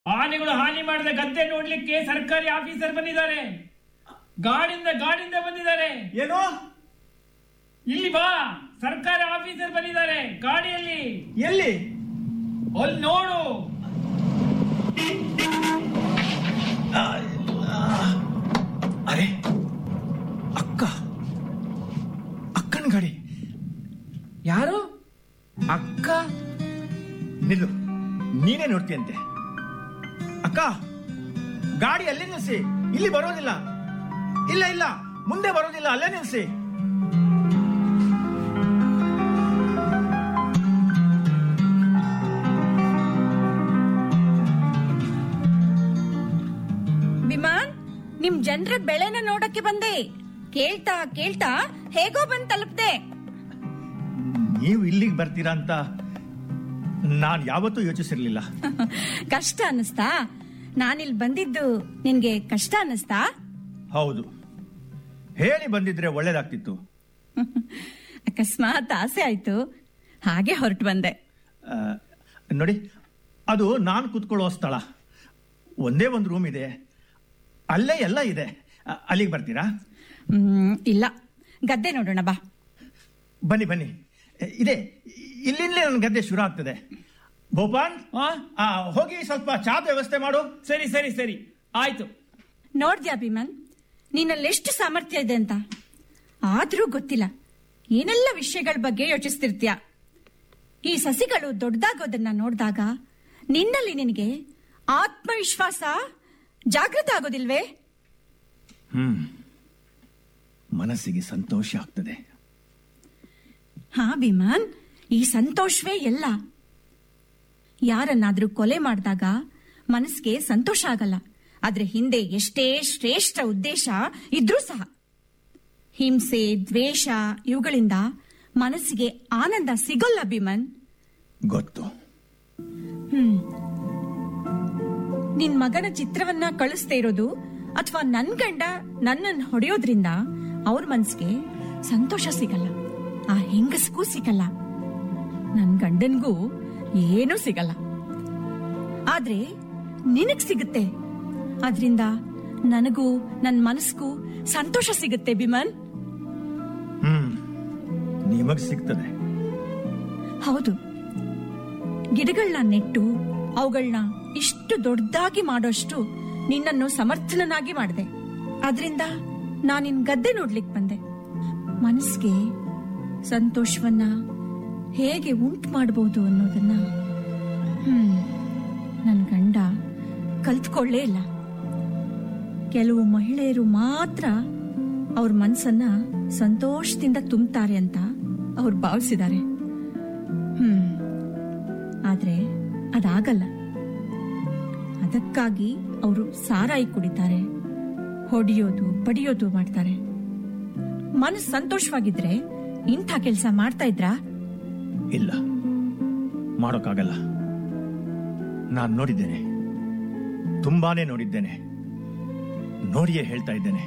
ಆನೆಗಳು ಹಾನಿ ಮಾಡಿದ ಗದ್ದೆ ನೋಡ್ಲಿಕ್ಕೆ ಸರ್ಕಾರಿ ಆಫೀಸರ್ ಬಂದಿದ್ದಾರೆ ಗಾಡಿಂದ ಗಾಡಿಂದ ಬಂದಿದ್ದಾರೆ ಏನು ಇಲ್ಲಿ ಬಾ ಸರ್ಕಾರಿ ಆಫೀಸರ್ ಬಂದಿದ್ದಾರೆ ಗಾಡಿಯಲ್ಲಿ ಎಲ್ಲಿ ಅಲ್ಲಿ ನೋಡು ಅರೆ ಅಕ್ಕ ಅಕ್ಕನ ಗಾಡಿ ಯಾರು ಅಕ್ಕ ನಿಲ್ಲು ನೀನೇ ನೋಡ್ತೀಯಂತೆ ಅಕ್ಕ ಗಾಡಿ ಅಲ್ಲೇ ನಿಲ್ಸಿ ಇಲ್ಲಿ ಬರೋದಿಲ್ಲ ಇಲ್ಲ ಇಲ್ಲ ಮುಂದೆ ಬರೋದಿಲ್ಲ ಅಲ್ಲೇ ನಿಲ್ಸಿ ವಿಮಾನ್ ನಿಮ್ ಜನರ ಬೆಳೆನ ನೋಡಕ್ಕೆ ಬಂದೆ ಕೇಳ್ತಾ ಕೇಳ್ತಾ ಹೇಗೋ ಬಂದ್ ತಲುಪ್ದೆ ನೀವು ಇಲ್ಲಿಗೆ ಬರ್ತೀರಾ ಅಂತ ನಾನು ಯಾವತ್ತೂ ಯೋಚಿಸಿರ್ಲಿಲ್ಲ ಕಷ್ಟ ಅನ್ನಿಸ್ತಾ ನಾನಿಲ್ ಬಂದಿದ್ದು ನಿನ್ಗೆ ಕಷ್ಟ ಅನ್ನಿಸ್ತಾ ಹೌದು ಹೇಳಿ ಬಂದಿದ್ರೆ ಒಳ್ಳೇದಾಗ್ತಿತ್ತು ಅಕಸ್ಮಾತ್ ಆಸೆ ಆಯ್ತು ಹಾಗೆ ಹೊರಟು ಬಂದೆ ಆ, ನೋಡಿ ಅದು ನಾನು ಕೂತ್ಕೊಳ್ಳೋ ಸ್ಥಳ ಒಂದೇ ಒಂದು ರೂಮ್ ಇದೆ ಅಲ್ಲೇ ಎಲ್ಲ ಇದೆ ಅ- ಅಲ್ಲಿಗೆ ಬರ್ತೀರಾ ಹ್ಮ್, ಇಲ್ಲ ಗದ್ದೆ ನೋಡೋಣ ಬಾ ಬನ್ನಿ ಬನ್ನಿ ಇದೆ ಇಲ್ಲಿಂದಲೇ ನನ್ನ ಗದ್ದೆ ಶುರು ಆಗ್ತದೆ ಭೋಪಾಲ್ ಆ? ಆ, ಹೋಗಿ ಸ್ವಲ್ಪ ಚಾದ ವ್ಯವಸ್ಥೆ ಮಾಡು ಸರಿ ಸರಿ ಸರಿ ಆಯ್ತು ನೋಡ್ದ್ಯಾ ಭೀಮನ್ ನಿನ್ನಲ್ಲಿ ಎಷ್ಟು ಸಾಮರ್ಥ್ಯ ಇದೆ ಅಂತ ಆದ್ರೂ ಗೊತ್ತಿಲ್ಲ ಏನೆಲ್ಲ ವಿಷಯಗಳ ಬಗ್ಗೆ ಯೋಚಿಸ್ತಿರ್ತೀಯ ಈ ಸಸಿಗಳು ದೊಡ್ಡದಾಗೋದನ್ನ ನೋಡಿದಾಗ ನಿನ್ನಲ್ಲಿ ನಿನಗೆ ಆತ್ಮವಿಶ್ವಾಸ ಜಾಗೃತ ಆಗೋದಿಲ್ವೇ ಹ್ಮ್ ಮನಸ್ಸಿಗೆ ಸಂತೋಷ ಆಗ್ತದೆ ಹಾ ಭೀಮನ್ ಈ ಸಂತೋಷವೇ ಎಲ್ಲ ಯಾರನ್ನಾದ್ರೂ ಕೊಲೆ ಮಾಡಿದಾಗ ಮನಸ್ಸಿಗೆ ಸಂತೋಷ ಆಗಲ್ಲ ಆದ್ರೆ ಹಿಂದೆ ಎಷ್ಟೇ ಶ್ರೇಷ್ಠ ಉದ್ದೇಶ ಇದ್ರೂ ಸಹ ಹಿಂಸೆ ದ್ವೇಷ ಇವುಗಳಿಂದ ಮನಸ್ಸಿಗೆ ಆನಂದ ಸಿಗೋಲ್ಲ ಭೀಮನ್ ಗೊತ್ತು ಹ್ಮ್ ನಿನ್ ಮಗನ ಚಿತ್ರವನ್ನ ಕಳಿಸ್ತಾ ಇರೋದು ಅಥವಾ ನನ್ ಗಂಡ ನನ್ನನ್ನು ಹೊಡೆಯೋದ್ರಿಂದ ಅವ್ರ ಮನ್ಸಿಗೆ ಸಂತೋಷ ಸಿಗಲ್ಲ ಆ ಹೆಂಗಸ್ಗೂ ಸಿಗಲ್ಲ ನನ್ ಗಂಡನ್ಗೂ ಏನೂ ಸಿಗಲ್ಲ ಆದ್ರೆ ನಿನಗ್ ಸಿಗುತ್ತೆ ಅದ್ರಿಂದ ನನಗೂ ನನ್ ಮನಸ್ಗೂ ಸಂತೋಷ ಸಿಗುತ್ತೆ ಬಿಮನ್ ಹ್ಮ್ ನಿಮಗ್ ಸಿಗ್ತದೆ ಹೌದು ಗಿಡಗಳನ್ನ ನೆಟ್ಟು ಅವುಗಳನ್ನ ಇಷ್ಟು ದೊಡ್ಡದಾಗಿ ಮಾಡೋಷ್ಟು ನಿನ್ನನ್ನು ಸಮರ್ಥನನಾಗಿ ಮಾಡಿದೆ ಅದರಿಂದ ನಾನಿನ್ ಗದ್ದೆ ನೋಡ್ಲಿಕ್ ಬಂದೆ ಮನಸ್ಸಿಗೆ ಸಂತೋಷವನ್ನ ಹೇಗೆ ಉಂಟು ಮಾಡಬಹುದು ಅನ್ನೋದನ್ನ ಹ್ಮ್ ನನ್ ಗಂಡ ಕಲ್ತ್ಕೊಳ್ಳೇ ಇಲ್ಲ ಕೆಲವು ಮಹಿಳೆಯರು ಮಾತ್ರ ಅವ್ರ ಮನ್ಸನ್ನ ಸಂತೋಷದಿಂದ ತುಂಬ್ತಾರೆ ಅಂತ ಅವ್ರು ಭಾವಿಸಿದ್ದಾರೆ ಹ್ಮ್ ಆದ್ರೆ ಅದಾಗಲ್ಲ ಅದಕ್ಕಾಗಿ ಅವರು ಸಾರಾಯಿ ಕುಡಿತಾರೆ ಹೊಡಿಯೋದು ಬಡಿಯೋದು ಮಾಡ್ತಾರೆ ಮನಸ್ಸು ಸಂತೋಷವಾಗಿದ್ರೆ ಇಂಥ ಕೆಲಸ ಮಾಡ್ತಾ ಇದ್ರಾ ಇಲ್ಲ ಮಾಡೋಕ್ಕಾಗಲ್ಲ ನಾನು ನೋಡಿದ್ದೇನೆ ತುಂಬಾನೇ ನೋಡಿದ್ದೇನೆ ನೋಡಿಯೇ ಹೇಳ್ತಾ ಇದ್ದೇನೆ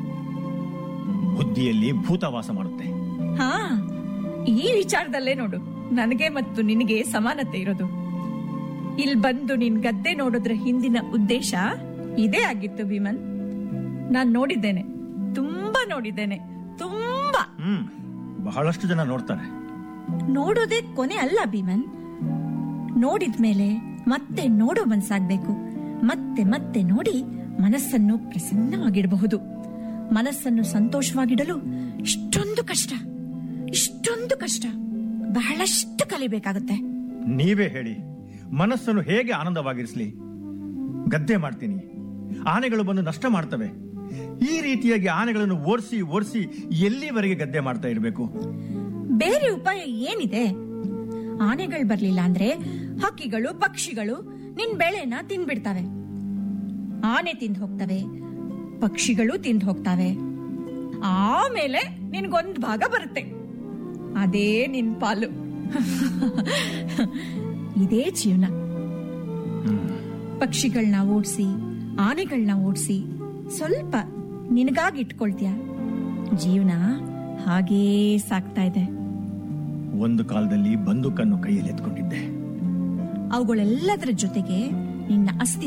ಬುದ್ಧಿಯಲ್ಲಿ ಭೂತವಾಸ ಮಾಡುತ್ತೆ ಹಾ ಈ ವಿಚಾರದಲ್ಲೇ ನೋಡು ನನಗೆ ಮತ್ತು ನಿನಗೆ ಸಮಾನತೆ ಇರೋದು ಇಲ್ಲಿ ಬಂದು ನಿನ್ ಗದ್ದೆ ನೋಡೋದ್ರ ಹಿಂದಿನ ಉದ್ದೇಶ ಇದೇ ಆಗಿತ್ತು ಭೀಮನ್ ನಾನ್ ನೋಡಿದ್ದೇನೆ ತುಂಬಾ ನೋಡಿದ್ದೇನೆ ತುಂಬಾ ಹ್ಮ್ ಬಹಳಷ್ಟು ಜನ ನೋಡ್ತಾರೆ ನೋಡೋದೇ ಕೊನೆ ಅಲ್ಲ ಭೀಮನ್ ನೋಡಿದ್ಮೇಲೆ ಮತ್ತೆ ನೋಡೋ ಮನ್ಸಾಗ್ಬೇಕು ಮತ್ತೆ ಮತ್ತೆ ನೋಡಿ ಮನಸ್ಸನ್ನು ಪ್ರಸನ್ನವಾಗಿಡಬಹುದು ಮನಸ್ಸನ್ನು ಸಂತೋಷವಾಗಿಡಲು ಇಷ್ಟೊಂದು ಕಷ್ಟ ಇಷ್ಟೊಂದು ಕಷ್ಟ ಬಹಳಷ್ಟು ಕಲಿಬೇಕಾಗುತ್ತೆ ನೀವೇ ಹೇಳಿ ಮನಸ್ಸನ್ನು ಹೇಗೆ ಆನಂದವಾಗಿರಿಸಲಿ ಗದ್ದೆ ಮಾಡ್ತೀನಿ ಆನೆಗಳು ಬಂದು ನಷ್ಟ ಮಾಡ್ತವೆ ಈ ರೀತಿಯಾಗಿ ಆನೆಗಳನ್ನು ಓಡಿಸಿ ಓಡಿಸಿ ಎಲ್ಲಿವರೆಗೆ ಗದ್ದೆ ಮಾಡ್ತಾ ಇರಬೇಕು ಬೇರೆ ಉಪಾಯ ಏನಿದೆ ಆನೆಗಳು ಬರ್ಲಿಲ್ಲ ಅಂದ್ರೆ ಹಕ್ಕಿಗಳು ಪಕ್ಷಿಗಳು ನಿನ್ ಬೆಳೆನ ತಿನ್ಬಿಡ್ತವೆ ಆನೆ ತಿಂದು ಹೋಗ್ತವೆ ಪಕ್ಷಿಗಳು ತಿಂದು ಹೋಗ್ತವೆ ಆಮೇಲೆ ನಿನ್ಗೊಂದ್ ಭಾಗ ಬರುತ್ತೆ ಅದೇ ನಿನ್ ಪಾಲು ಇದೇ ಜೀವನ ಪಕ್ಷಿಗಳನ್ನ ಓಡಿಸಿ ಆನೆಗಳನ್ನ ಓಡಿಸಿ ಸ್ವಲ್ಪ ನಿನಗಾಗಿ ಇಟ್ಕೊಳ್ತೀಯ ಜೀವನ ಹಾಗೇ ಸಾಕ್ತಾ ಇದೆ ಒಂದು ಕಾಲದಲ್ಲಿ ಬಂದೂಕನ್ನು ಕೈಯಲ್ಲಿ ಎತ್ಕೊಂಡಿದ್ದೆ ಅವುಗಳೆಲ್ಲದರ ಜೊತೆಗೆ ನಿನ್ನ ಅಸ್ತಿ